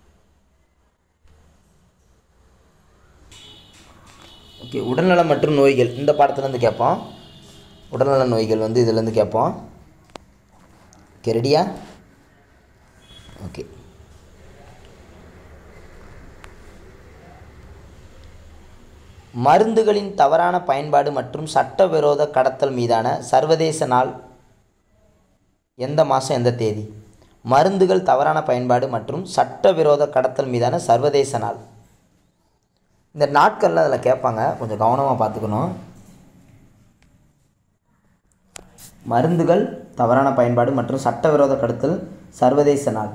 ஓகே உடல்நலம் மற்றும் நோய்கள் இந்த பாடத்துலேருந்து கேட்போம் உடல்நல நோய்கள் வந்து இதுலேருந்து கேட்போம் ஓகே ரெடியா ஓகே மருந்துகளின் தவறான பயன்பாடு மற்றும் சட்டவிரோத கடத்தல் மீதான சர்வதேச நாள் எந்த மாதம் எந்த தேதி மருந்துகள் தவறான பயன்பாடு மற்றும் சட்டவிரோத கடத்தல் மீதான சர்வதேச நாள் இந்த நாட்களில் அதில் கேட்பாங்க கொஞ்சம் கவனமாக பார்த்துக்கணும் மருந்துகள் தவறான பயன்பாடு மற்றும் சட்டவிரோத கடத்தல் சர்வதேச நாள்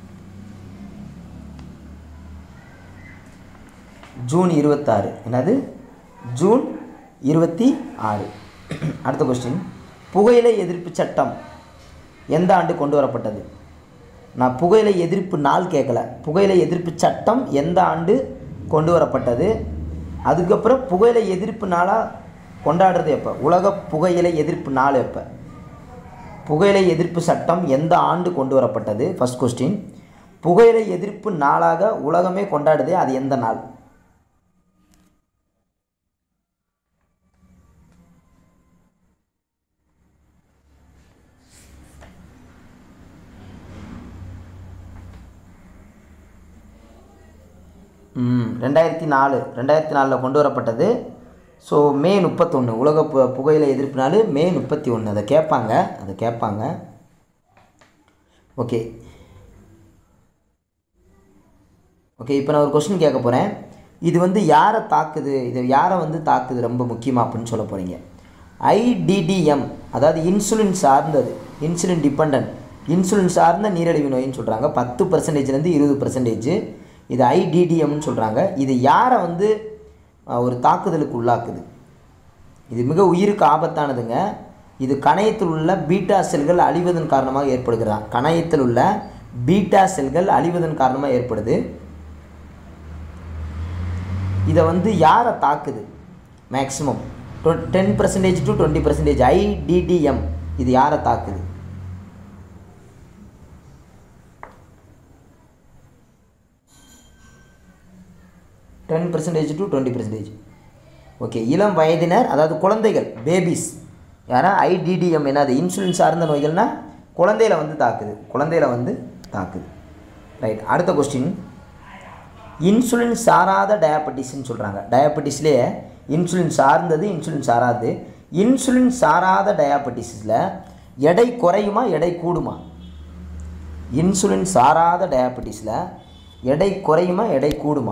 ஜூன் இருபத்தாறு என்னது ஜூன் இருபத்தி ஆறு அடுத்த கொஸ்டின் புகையிலை எதிர்ப்பு சட்டம் எந்த ஆண்டு கொண்டு வரப்பட்டது நான் புகையிலை எதிர்ப்பு நாள் கேட்கல புகையிலை எதிர்ப்பு சட்டம் எந்த ஆண்டு கொண்டு வரப்பட்டது அதுக்கப்புறம் புகையிலை எதிர்ப்பு நாளாக கொண்டாடுறது எப்போ உலக புகையிலை எதிர்ப்பு நாள் எப்போ புகையிலை எதிர்ப்பு சட்டம் எந்த ஆண்டு கொண்டு வரப்பட்டது ஃபர்ஸ்ட் கொஸ்டின் புகையிலை எதிர்ப்பு நாளாக உலகமே கொண்டாடுதே அது எந்த நாள் ம் ரெண்டாயிரத்தி நாலு ரெண்டாயிரத்தி நாலில் கொண்டு வரப்பட்டது ஸோ மே முப்பத்தொன்று உலக பு புகையிலை எதிர்ப்பு நாள் மே முப்பத்தி ஒன்று அதை கேட்பாங்க அதை கேட்பாங்க ஓகே ஓகே இப்போ நான் ஒரு கொஸ்டின் கேட்க போகிறேன் இது வந்து யாரை தாக்குது இது யாரை வந்து தாக்குது ரொம்ப முக்கியமாக அப்படின்னு சொல்ல போகிறீங்க ஐடிடிஎம் அதாவது இன்சுலின் சார்ந்தது இன்சுலின் டிபெண்ட் இன்சுலின் சார்ந்த நீரிழிவு நோயின்னு சொல்கிறாங்க பத்து பர்சன்டேஜ்லேருந்து இருபது பர்சன்டேஜ் இது ஐடிடிஎம்னு சொல்கிறாங்க இது யாரை வந்து அஹ், ஒரு தாக்குதலுக்கு உள்ளாக்குது இது மிக உயிருக்கு ஆபத்தானதுங்க இது கணையத்தில் உள்ள பீட்டா செல்கள் அழிவதன் காரணமாக ஏற்படுகிறதா கணையத்தில் உள்ள பீட்டா செல்கள் அழிவதன் காரணமாக ஏற்படுது இதை வந்து யாரை தாக்குது maximum ten percentage to twenty percentage IDDM இது யாரை தாக்குது ten percentage to twenty percentage okay இளம் வயதினர் அதாவது குழந்தைகள் பேபிஸ் யாரா ஐடிடிஎம் என்னது இன்சுலின் சார்ந்த நோய்கள்னா குழந்தையில வந்து தாக்குது குழந்தையில வந்து தாக்குது ரைட் அடுத்த கொஸ்டின் இன்சுலின் சாராத டயபெட்டிஸ்ன்னு சொல்கிறாங்க டயபெட்டிஸ்லேயே இன்சுலின் சார்ந்தது இன்சுலின் சாராது இன்சுலின் சாராத டயபெட்டிஸில் எடை குறையுமா எடை கூடுமா இன்சுலின் சாராத டயபெட்டிஸில் எடை குறையுமா எடை கூடுமா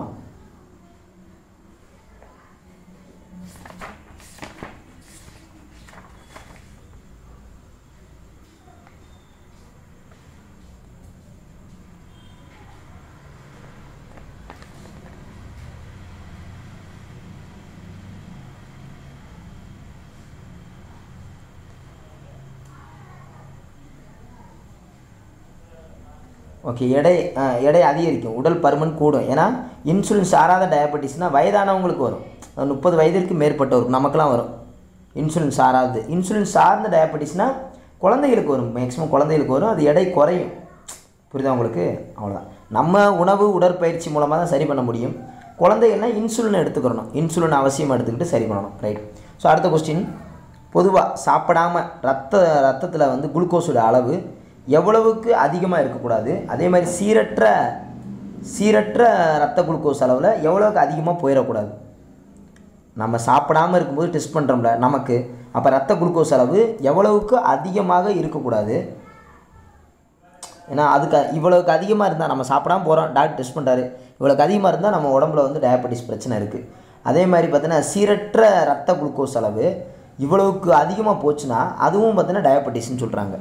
ஓகே எடை ஆ, எடை அதிகரிக்கும் உடல் பருமன் கூடும் ஏன்னா இன்சுலின் சாராத டயபெட்டிஸ்னால் வயதானவங்களுக்கு வரும் அது முப்பது வயதிற்கு மேற்பட்டவருக்கு நமக்கெல்லாம் வரும் இன்சுலின் சாராது இன்சுலின் சார்ந்த டயபெட்டிஸ்னால் குழந்தைகளுக்கு வரும் மேக்ஸிமம் குழந்தைகளுக்கு வரும் அது எடை குறையும் புரியுதா உங்களுக்கு அவ்வளோதான் நம்ம உணவு உடற்பயிற்சி மூலமாக தான் சரி பண்ண முடியும் குழந்தைகள்னா இன்சுலின் எடுத்துக்கிறணும் இன்சுலின் அவசியம் எடுத்துக்கிட்டு சரி பண்ணணும் ரைட் ஸோ அடுத்த கொஸ்டின் பொதுவாக சாப்பிடாம ரத்த ரத்தத்தில் வந்து குளுக்கோஸோட அளவு எவ்வளவுக்கு அதிகமாக இருக்கக்கூடாது அதே மாதிரி சீரற்ற சீரற்ற ரத்த குளுக்கோஸ் அளவில் எவ்வளவுக்கு அதிகமாக போயிடக்கூடாது நம்ம சாப்பிடாம இருக்கும்போது டெஸ்ட் பண்ணுறோம்ல நமக்கு அப்போ ரத்த குளுக்கோஸ் அளவு எவ்வளவுக்கு அதிகமாக இருக்கக்கூடாது ஏன்னா அதுக்கு இவ்வளவுக்கு அதிகமாக இருந்தால் நம்ம சாப்பிடாம போகிறோம் டாக்டர் டெஸ்ட் பண்ணுறாரு இவ்வளோக்கு அதிகமாக இருந்தால் நம்ம உடம்புல வந்து டயபெட்டிஸ் பிரச்சனை இருக்குது அதே மாதிரி பார்த்தீங்கன்னா சீரற்ற ரத்த குளுக்கோஸ் அளவு இவ்வளவுக்கு அதிகமாக போச்சுன்னா அதுவும் பார்த்தீங்கன்னா டயபெட்டிஸ்னு சொல்கிறாங்க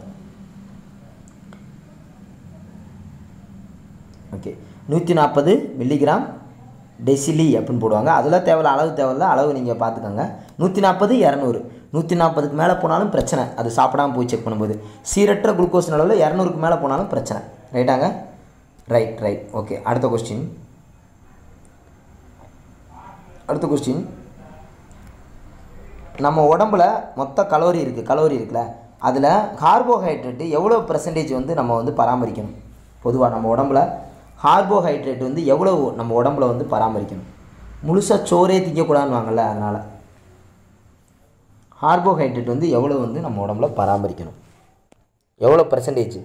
ஓகே நூற்றி நாற்பது மில்லிகிராம் டெசிலி அப்படின்னு போடுவாங்க அதெல்லாம் தேவையில்ல அளவு தேவையில்ல அளவு நீங்கள் பார்த்துக்கோங்க நூற்றி நாற்பது இரநூறு நூற்றி நாற்பதுக்கு மேலே போனாலும் பிரச்சனை அது சாப்பிடாம போய் செக் பண்ணும்போது சீரற்ற குளுக்கோஸ் அளவில் இரநூறுக்கு மேலே போனாலும் பிரச்சனை ரைட்டாங்க ரைட் ரைட் ஓகே அடுத்த கொஸ்டின் அடுத்த கொஸ்டின் நம்ம உடம்புல மொத்த கலோரி இருக்குது கலோரி இருக்குல்ல அதில் கார்போஹைட்ரேட்டு எவ்வளோ பர்சன்டேஜ் வந்து நம்ம வந்து பராமரிக்கணும் பொதுவாக நம்ம உடம்புல கார்போஹைட்ரேட் வந்து எவ்வளோ நம்ம உடம்புல வந்து பராமரிக்கணும் முழுசாக சோறே திங்கக்கூடாதுன்னு வாங்கல்ல அதனால் கார்போஹைட்ரேட் வந்து எவ்வளோ வந்து நம்ம உடம்புல பராமரிக்கணும் எவ்வளோ percentage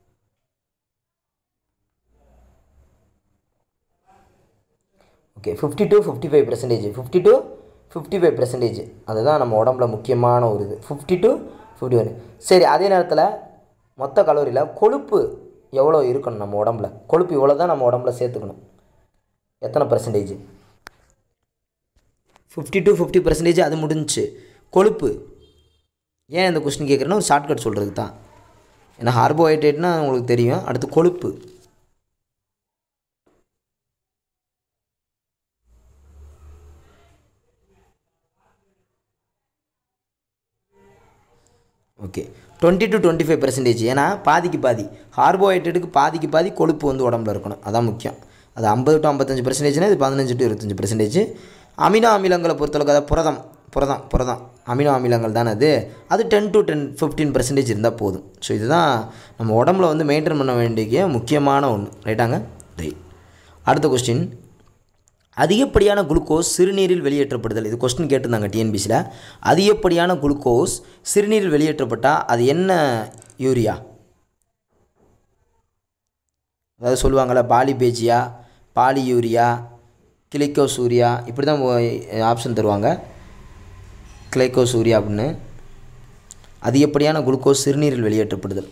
okay fifty to fifty five percentage fifty to fifty five percentage அதுதான் நம்ம உடம்புல முக்கியமான ஒரு இது ஃபிஃப்டி டு ஃபிஃப்டி ஒன் சரி அதே நேரத்தில் மொத்த கலோரியில் கொழுப்பு எவ்வளோ இருக்கணும் நம்ம உடம்புல கொழுப்பு இவ்வளோ தான் நம்ம உடம்புல சேர்த்துக்கணும் எத்தனை percentage fifty to fifty percentage அது முடிஞ்சுச்சு கொழுப்பு ஏன் இந்த கொஸ்டின் கேட்குறேன்னா ஒரு ஷார்ட்கட் சொல்கிறதுக்கு தான் ஏன்னா கார்போஹைட்ரேட்னா உங்களுக்கு தெரியும் அடுத்து கொழுப்பு okay twenty to twenty five percentage ஏன்னா பாதிக்கு பாதி கார்போஹைட்ரேட்டுக்கு பாதிக்கு பாதி கொழுப்பு வந்து உடம்புல இருக்கணும் அதான் முக்கியம் அது ஐம்பது டு ஐம்பத்தஞ்சு பர்சன்டேஜ்னா இது பதினஞ்சு டு இருபத்தஞ்சு பர்சன்டேஜ் அமினோ அமிலங்களை பொறுத்தளவுக்கு அதாவது புரதம் புரதம் புரதம் அமினோ அமிலங்கள் தானே அது அது ten to ten fifteen percentage இருந்தால் போதும் ஸோ இதுதான் நம்ம உடம்புல வந்து மெயின்டைன் பண்ண வேண்டிய முக்கியமான ஒன்று ரைட்டாங்க ரைட் அடுத்த கொஸ்டின் அதிகப்படியான குளுக்கோஸ் சிறுநீரில் வெளியேற்றப்படுதல் இது கொஸ்டின் கேட்டிருந்தாங்க டிஎன்பிசியில் அதிகப்படியான குளுக்கோஸ் சிறுநீரில் வெளியேற்றப்பட்டால் அது என்ன யூரியா அதாவது சொல்லுவாங்கள்ல பாலிபேஜியா பாலியூரியா கிளைக்கோ சூர்யா இப்படி தான் ஆப்ஷன் தருவாங்க கிளைக்கோ சூர்யா அப்படின்னு அதிகப்படியான குளுக்கோஸ் சிறுநீரில் வெளியேற்றப்படுதல்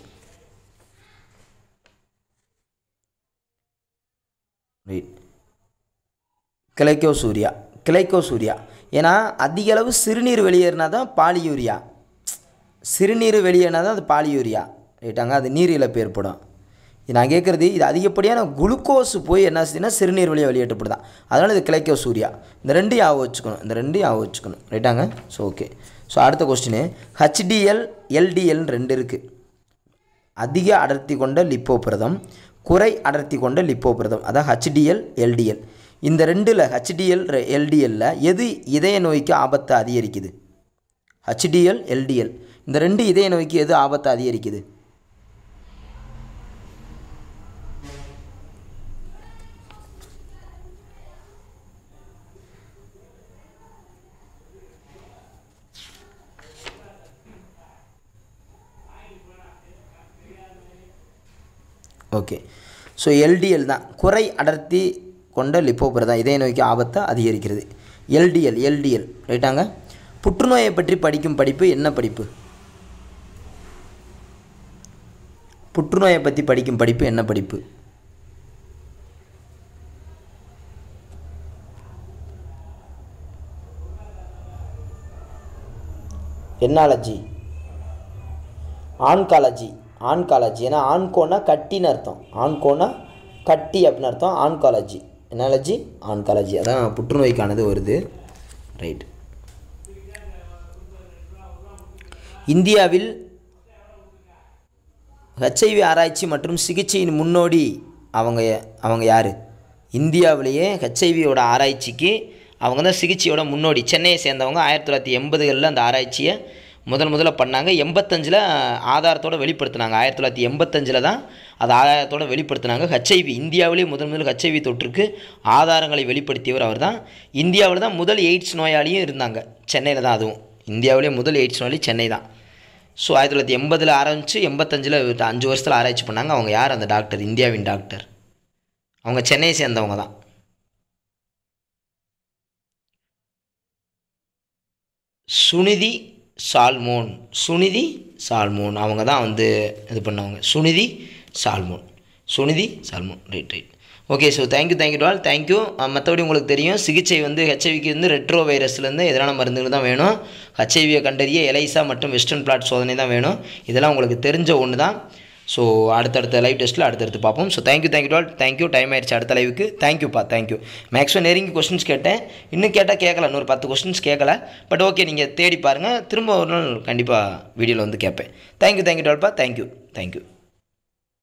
right glycosuria glycosuria ஏன்னா அதிக அளவு சிறுநீர் வெளியேறினா தான் பாலியூரியா சிறுநீர் வெளியேறினா தான் அது பாலியூரியா ரைட்டாங்க அது நீர் இழப்பு ஏற்படும் இது நான் கேட்குறது இது அதிகப்படியான குளுக்கோஸ் போய் என்ன செய்யுதுன்னா சிறுநீர் வழியாக வெளியேற்றப்படுதான் அதனால் இது கிளைக்கோ சூர்யா இந்த ரெண்டையும் ஆக வச்சுக்கணும் இந்த ரெண்டையும் ஆக வச்சுக்கணும் ரைட்டாங்க ஸோ ஓகே ஸோ அடுத்த கொஸ்டின் ஹச்டிஎல் எல்டிஎல் ரெண்டு இருக்குது அதிக அடர்த்தி கொண்ட லிப்போபிரதம் குறை அடர்த்தி கொண்ட லிப்போபிரதம் அதான் ஹச்டிஎல் எல்டிஎல் இந்த ரெண்டில் ஹச்டிஎல் எல்டிஎல்ல எது இதய நோய்க்கு ஆபத்தை அதிகரிக்குது ஹச்டிஎல் எல்டிஎல் இந்த ரெண்டு இதய நோய்க்கு எது ஆபத்தை அதிகரிக்குது ஓகே ஸோ எல்டிஎல் தான் குறை அடர்த்தி கொண்ட லிப்போபிரதம் இதய நோய்க்கு ஆபத்தை அதிகரிக்கிறது எல்டிஎல் எல்டிஎல் ரைட்டாங்க புற்றுநோயை பற்றி படிக்கும் படிப்பு என்ன படிப்பு புற்றுநோயை பற்றி படிக்கும் படிப்பு என்ன படிப்பு என்னாலஜி ஆன்காலஜி ஆன்காலஜி ஏன்னா ஆன்கோனா கட்டின்னு அர்த்தம் ஆன்கோனா கட்டி அப்படின்னு அர்த்தம் ஆன்காலஜி என்னாலஜி ஆன்காலஜி அதான் புற்றுநோய்க்கானது வருது ரைட் இந்தியாவில் ஹெச்ஐவி ஆராய்ச்சி மற்றும் சிகிச்சையின் முன்னோடி அவங்க அவங்க யார் இந்தியாவிலேயே ஹெச்ஐவியோட ஆராய்ச்சிக்கு அவங்க தான் சிகிச்சையோட முன்னோடி சென்னையை சேர்ந்தவங்க ஆயிரத்தி தொள்ளாயிரத்தி எண்பதுகளில் அந்த ஆராய்ச்சியை முதல் முதல்ல பண்ணாங்க எண்பத்தஞ்சில் ஆதாரத்தோட வெளிப்படுத்தினாங்க ஆயிரத்தி தொள்ளாயிரத்தி எண்பத்தஞ்சில் தான் அது ஆதாரத்தோட வெளிப்படுத்தினாங்க ஹெச்ஐவி இந்தியாவிலேயே முதல் முதல் ஹெச்ஐவி தொற்றுக்கு ஆதாரங்களை வெளிப்படுத்தியவர் அவர் தான் இந்தியாவில் தான் முதல் எய்ட்ஸ் நோயாளியும் இருந்தாங்க சென்னையில் தான் அதுவும் இந்தியாவிலேயே முதல் எய்ட்ஸ் நோயாளி சென்னை தான் ஸோ ஆயிரத்தி தொள்ளாயிரத்தி எண்பதில் ஆரம்பித்து எண்பத்தஞ்சில் அஞ்சு வருஷத்தில் ஆராய்ச்சி பண்ணாங்க அவங்க யார் அந்த டாக்டர் இந்தியாவின் டாக்டர் அவங்க சென்னையை சேர்ந்தவங்க தான் சுனிதி சால்மோன் சுனிதி சால்மோன் அவங்க தான் வந்து இது பண்ணவங்க Suniti Solomon Suniti Solomon right right okay so thank you thank you to all thank you மற்றபடி உங்களுக்கு தெரியும் சிகிச்சை வந்து ஹெச்ஐவிக்கு வந்து ரெட்ரோ வைரஸ்லேருந்து எதிரான மருந்துகள் தான் வேணும் ஹெச்ஐவியை கண்டறிய எலைசா மற்றும் வெஸ்டர்ன் பிளாட் சோதனை தான் வேணும் இதெல்லாம் உங்களுக்கு தெரிஞ்ச ஒன்று தான் ஸோ அடுத்தடுத்த லைவ் டெஸ்ட்டில் அடுத்தடுத்து பார்ப்போம் so thank you thank you to all thank you time ஆயிடுச்சு அடுத்த லைவுக்கு தேங்க்யூப்பா தேங்க்யூ மேக்ஸிமம் நெருங்கி கொஸ்டின்ஸ் கேட்டேன் இன்னும் கேட்டால் கேட்கல இன்னொரு பத்து கொஸ்டின்ஸ் கேட்கல பட் ஓகே நீங்கள் தேடி பாருங்கள் திரும்ப ஒரு நாள் கண்டிப்பாக வீடியோவில் வந்து கேட்பேன் தேங்க்யூ தேங்க்யூ டு ஆல்ப்பா தேங்க்யூ தேங்க்யூ